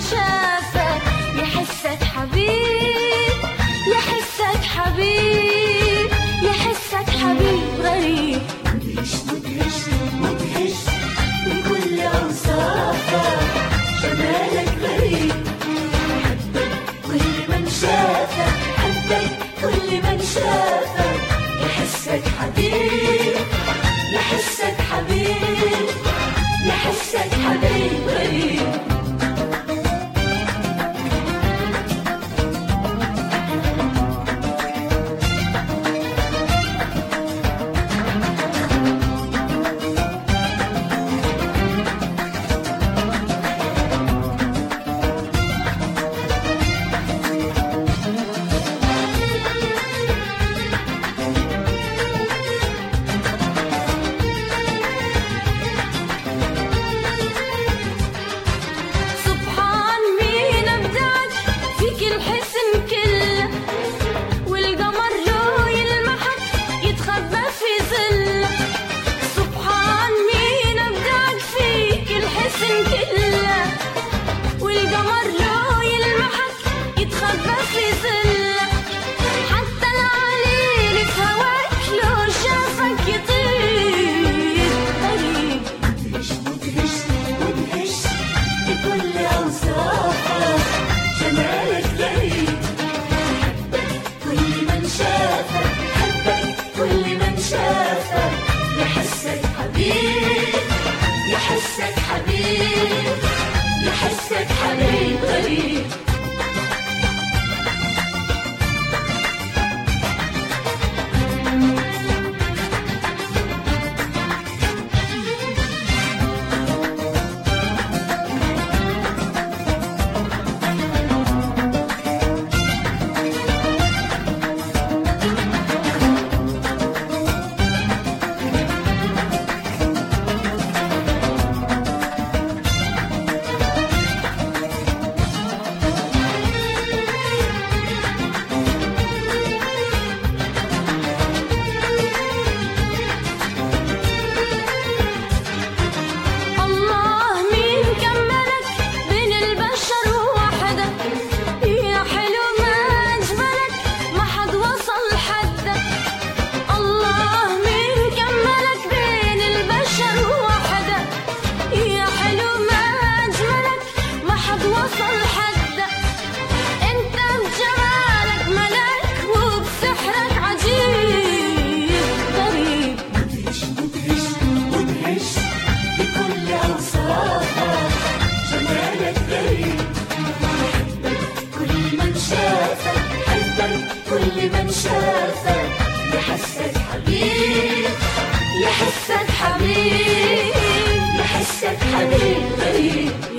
شافك يحسك حبيب يحسك حبيب يحسك حبيب غريب مدهش مدهش مدهش بكل أوصافك جمالك غريب حبك كل من شافك حبك كل من شافك يحسك حبيب يحسك حبيب يحسك حبيب غريب سبحان مين ابدعك فيك الحسن كله والقمر لو يلمحك يتخبى في ظله سبحان مين ابدعك فيك الحسن كله والقمر لو يلمحك يتخبى في ظله حتى العليل في هواك لو شافك يطير غريب مدهش مدهش مدهش بكل أوصافك جمالك غريب حبك كل من شافك حبك كل من شافك يحسك حبيب يحسك حبيب يحسك حبيب غريب الله مين كملك بين البشر وحدك يا حلو ما أجملك ما حد وصل حدك الله مين كملك بين البشر وحدك يا حلو ما أجملك ما حد وصل حدك انت بجمالك ملك وبسحرك عجيب غريب مدهش مدهش مدهش بكل أوصافك جمالك غريب حبك كل من شافك حبك كل من شافك يحسك حبيب يحسك حبيب يحسك حبيب غريب